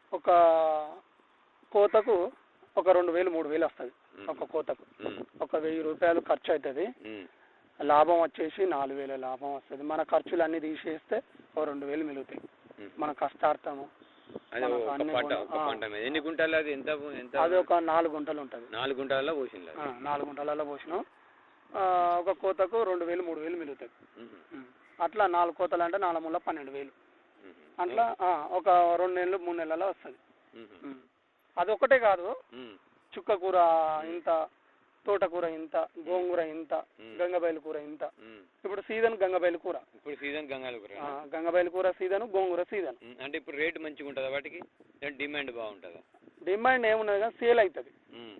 ఒక కోతకు ఒక రెండు వేలు మూడు వేలు వస్తుంది ఒక కోతకు ఉమ్, ఒక వెయ్యి రూపాయలు ఖర్చు అవుతుంది ఉమ్, లాభం వచ్చేసి నాలుగు వేల లాభం వస్తుంది మన ఖర్చులు అన్ని తీసేస్తే ఒక రెండు వేలు మిగులుతాయి ఉమ్. మన కష్టార్థము అది మనకు ఒక అన్ని పంట కూడా- ఒక ఆ. పంట మీద ఎన్ని గుంటలు అది ఎంత ఎంత అది ఒక నాలుగు గుంటలు ఉంటుంది నాలుగు గుంటలలో పోసింది అది. నాలుగు గుంటలలో పోసినాం ఆ, ఒక కోతకు రెండు వేలు మూడు వేలు మిగులుతాయి ఉమ్, ఉం. అట్లా నాలుగు కోతలు అంటే నాలుగు మూల పన్నెండు వేలు ఉమ్, అట్లా ఆ, ఒక రెండు నెలలు మూడు నెలలలో వస్తుంది ఉమ్, అది ఒకటే కాదు ఉమ్, చుక్క కూర ఇంత తోటకూర ఇంత గోంగూర ఇంత ఉమ్. గంగబయలు కూర ఇంత ఉమ్. ఇప్పుడు సీజన్ గంగబయలు కూర ఇప్పుడు సీజన్ గంగాల కూర ఆ, గంగబయలు కూర సీజన్ గోంగూర సీజన్ ఉమ్, అంటే ఇప్పుడు రేట్ మంచిగా ఉంటుందా వాటికి లేదంటే డిమాండ్ బాగుంటుందా డిమాండ్ ఏమున్నది కానీ సేల్ అవుతుంది ఉమ్,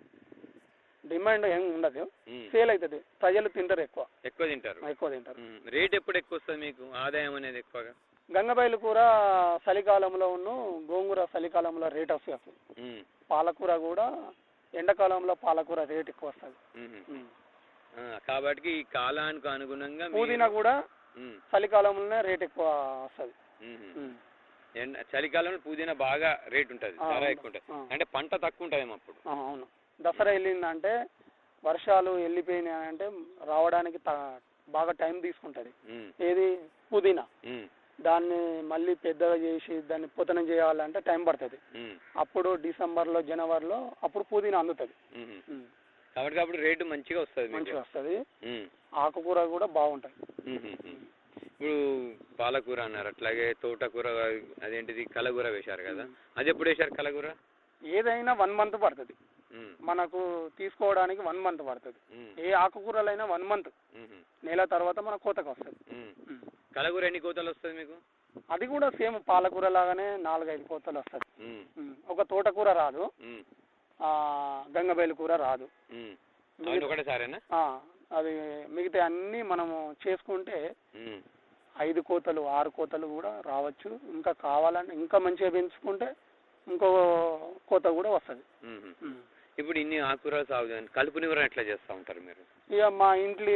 డిమాండ్ ఏం ఉండదు ఉమ్. సేల్ అవుతుంది ప్రజలు తింటారు ఎక్కువ ఎక్కువ తింటారు ఎక్కువ తింటారు ఉమ్, రేట్ ఎప్పుడు ఎక్కువ వస్తుంది మీకు ఆదాయం అనేది ఎక్కువగా గంగబయలు కూర చలికాలంలో ఉన్న గోంగూర చలికాలంలో రేట్ వస్తుంది అసలు ఉమ్, పాలకూర కూడా ఎండాకాలంలో పాలకూర రేట్ ఎక్కువ వస్తుంది ఉమ్. ఆ, కాబట్టి ఈ కాలానికి అనుగుణంగా మీరు- పుదీనా కూడా ఉమ్, చలికాలంలోనే రేట్ ఎక్కువ వస్తుంది ఉమ్. ఎండ చలికాలంలో పుదీనా బాగా రేట్ ఉంటుంది ఆ, ధర అవును. ఎక్కువ ఉంటుంది ఆ. అంటే పంట తక్కువ ఉంటుందేమో అప్పుడు అవును దసరా వెళ్ళిందంటే వర్షాలు వెళ్ళిపోయినాయి అంటే రావడానికి త- బాగా టైం తీసుకుంటుంది ఉమ్, ఏది పుదీనా ఉమ్, దాన్ని మళ్ళీ పెద్దగా చేసి దాన్ని పుతనం చేయాలంటే టైం పడుతుంది ఉమ్, అప్పుడు డిసెంబర్లో జనవరిలో అప్పుడు పుదీనా అందుతుంది ఉమ్. కాబట్టి అప్పుడు రేటు మంచిగా వస్తుంది మీకు. మంచిగా వస్తుంది ఉమ్, ఆకుకూర కూడా బాగుంటుంది ఉమ్, ఉమ్, ఉమ్. ఇప్పుడు పాలకూర అన్నారు అట్లాగే తోటకూర అదేంటిది కలగూర వేశారు కదా అది ఎప్పుడు వేశారు కలగూర ఏదైనా వన్ మంత్ పడుతుంది ఉమ్, మనకు తీసుకోవడానికి వన్ మంత్ పడుతుంది ఉమ్, ఏ ఆకుకూరలైనా వన్ మంత్ ఉమ్, నెల తర్వాత మన కోతకు వస్తుంది ఉమ్. కలగూర ఎన్ని కోతలు వస్తుంది మీకు అది కూడా సేమ్ పాలకూర లాగానే నాలుగైదు కోతలు వస్తుంది ఉమ్, ఒక తోటకూర రాదు ఉమ్, ఆ, గంగబయలు కూర రాదు ఉమ్. అవన్నీ ఒకటేసారేనా ఆ, అది మిగతా అన్నీ మనము చేసుకుంటే ఉమ్, ఐదు కోతలు ఆరు కోతలు కూడా రావచ్చు ఇంకా కావాలంటే ఇంకా మంచిగా పెంచుకుంటే ఇంకో కోత కూడా వస్తుంది ఉమ్. ఇప్పుడు ఇన్ని ఆకుకూరలు సాగు చేయండి. కలుపు నివారణ ఎట్లా చేస్తూ ఉంటారు మీరు ఇక మా ఇంట్లో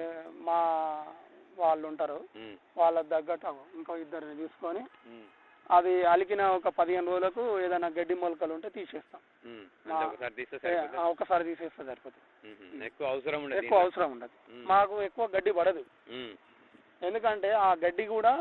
మా వాళ్ళు ఉంటారు ఉమ్, వాళ్ళ తగ్గట్టు ఇంకో ఇద్దరిని తీసుకొని ఉమ్, అది అలికిన ఒక పదిహేను రోజులకు ఏదైనా గడ్డి మొలకలు ఉంటే తీసేస్తాం ఉమ్. మా- అంటే ఒకసారి తీస్తే ఏ, సరిపోతుందా? ఆ, ఒకసారి తీసేస్తే సరిపోతుంది ఉమ్, ఎక్కువ అవసరం ఉండదు ఎక్కువ అవసరం ఉండదు ఉమ్. మాకు ఎక్కువ గడ్డి పడదు ఉమ్, ఎందుకంటే ఆ గడ్డి కూడా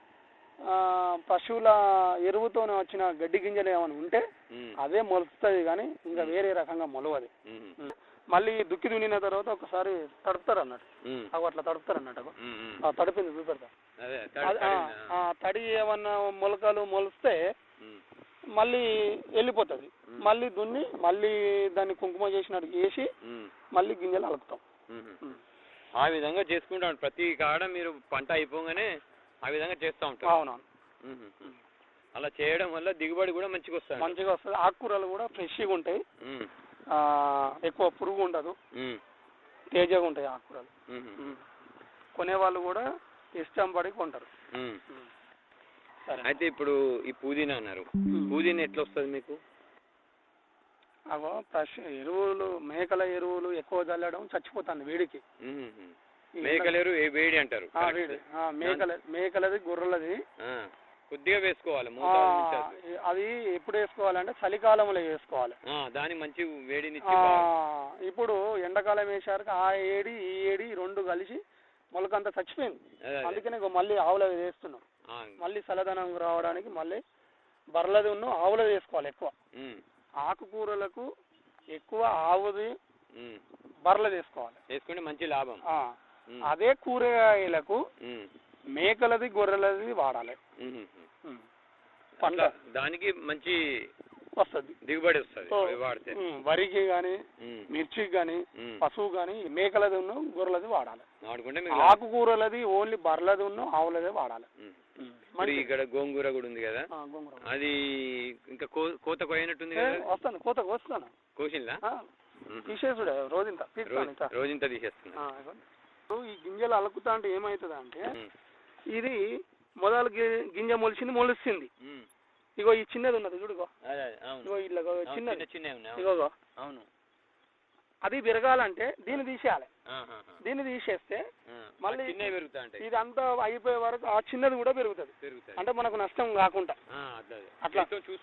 ఆ, పశువుల ఎరువుతో వచ్చిన గడ్డి గింజలు ఏమైనా ఉంటే ఉమ్, అదే మొలుస్తుంది కానీ ఇంకా వేరే రకంగా మొలవదు ఉమ్, మళ్ళీ దుక్కి దున్నిన తర్వాత ఒకసారి తడుపుతారు అన్నట్టు ఉమ్, అవి అట్లా తడుపుతారు అన్నట్టు అగో. ఉమ్, ఉమ్. ఆ తడిపింది చూపెడతా అదే అది- తడి- ఆ, తడి- ఆ, తడి ఏమన్నా మొలకలు మొలిస్తే ఉమ్, మళ్ళీ వెళ్ళిపోతుంది ఉమ్. మళ్ళీ దున్ని మళ్ళీ దాన్ని కుంకుమ చేసినట్టు వేసి ఉమ్, మళ్ళీ గింజలు అలుకుతాం ఉమ్. ఉమ్. ఆ విధంగా చేసుకుంటాం ప్రతి కాడ మీరు పంట అయిపోగానే ఆ విధంగా చేస్తూ ఉంటారు అవునవును ఉమ్, ఉమ్. అలా చేయడం వల్ల దిగుబడి కూడా మంచిగా వస్తుంది మంచిగా వస్తుంది ఆకుకూరలు కూడా ఫ్రెష్గా ఉంటాయి ఉమ్, ఆ, ఎక్కువ పురుగు ఉండదు ఉమ్, తేజగా ఉంటాయి ఆకుకూరలు ఉమ్, ఉమ్. కొనేవాళ్ళు కూడా ఇష్టం పడి కొంటారు ఉమ్. ఉమ్. సరే అయితే ఇప్పుడు ఈ పుదీనా అన్నారు పుదీనా ఎట్లా వస్తుంది మీకు అగో ఫ్రెష్ ఎరువులు మేకల ఎరువులు ఎక్కువ చల్లడం చచ్చిపోతుంది వేడికి ఉమ్, ఉమ్. ఈ మేకలేరు ఏ వేడి అంటారు ఆ, correct. వేడి ఆ, మేకల మేకలది గొర్రెలది ఆ, కొద్దిగా వేసుకోవాలి ఆ, మోతాదు మించొద్దు. అది ఎప్పుడు వేసుకోవాలంటే చలికాలంలో వేసుకోవాలి ఆ దాని మంచి వేడినిచ్చి ఆ, బాగా- ఇప్పుడు ఎండాకాలం వేసారు ఆ ఏడి ఈ ఏడి రెండు కలిసి మొలకంతా చచ్చిపోయింది అదే, అదే. అందుకనే ఇగో మళ్ళీ ఆవులది వేస్తున్నాం ఆ, మళ్ళీ చల్లదనం రావడానికి మళ్ళీ బర్రెలది ఉన్న ఆవులది వేసుకోవాలి ఎక్కువ ఉమ్, ఆకుకూరలకు ఎక్కువ ఆవుది ఉమ్. బర్రెలది వేసుకోవాలి వేసుకుంటే మంచి లాభం ఆ, ఉమ్, అదే కూరగాయలకు ఉమ్, మేకలది గొర్రెలది వాడాలి ఉమ్, ఉమ్. ఉమ్. పంట అట్లా దానికి మంచి వస్తుంది దిగుబడి వస్తుంది అవి వాడితే వరికి కానీ ఉమ్, మిర్చికి కానీ ఉమ్. పశువు కానీ మేకలది ఉన్న గొర్రెలది వాడాలి వాడుకుంటే మీకు ఆకుకూరలది ఓన్లీ బర్రెలది ఉన్న ఆవులదే వాడాలి ఉమ్. ఉమ్. ఇప్పుడు మంచిది. ఇక్కడ గోంగూర కూడా ఉంది కదా ఆ, గోంగూర అది ఇంకా కో- కోత కోయినట్టుంది ఏ, కదా వస్తాను కోత వస్తాను కోసిందా తీసేసుడే రోజంతా తీస్తాను రోజు ఇంత రోజంత తీసేస్తున్నా ఆ, ఇగో. ఇప్పుడు ఈ గింజలు అలుకుతా అంటే ఏమవుతుంది అంటే ఉమ్, ఇది మొదలు గి- గింజ మొలిచింది మొలుస్తుంది ఉమ్. ఇగో ఈ చిన్నది ఉన్నది చూడుగో అదే అదే, అవును ఇగో ఇట్లా ఇగో అవును, చిన్నది చిన్న చిన్నవి ఉన్నాయి అవును. ఇగోగో అవును అది పెరగాలంటే దీన్ని తీసేయాలి ఆహాహా. దీన్ని తీసేస్తే ఆ, మళ్ళీ ఆ చిన్నవి పెరుగుతా ఉంటాయి ఇది అంతా అయిపోయే వరకు ఆ చిన్నది కూడా పెరుగుతుంది పెరుగుతాయి అంటే మనకు నష్టం కాకుండా ఆ, అదే అదే అట్లా. మొత్తం చూసి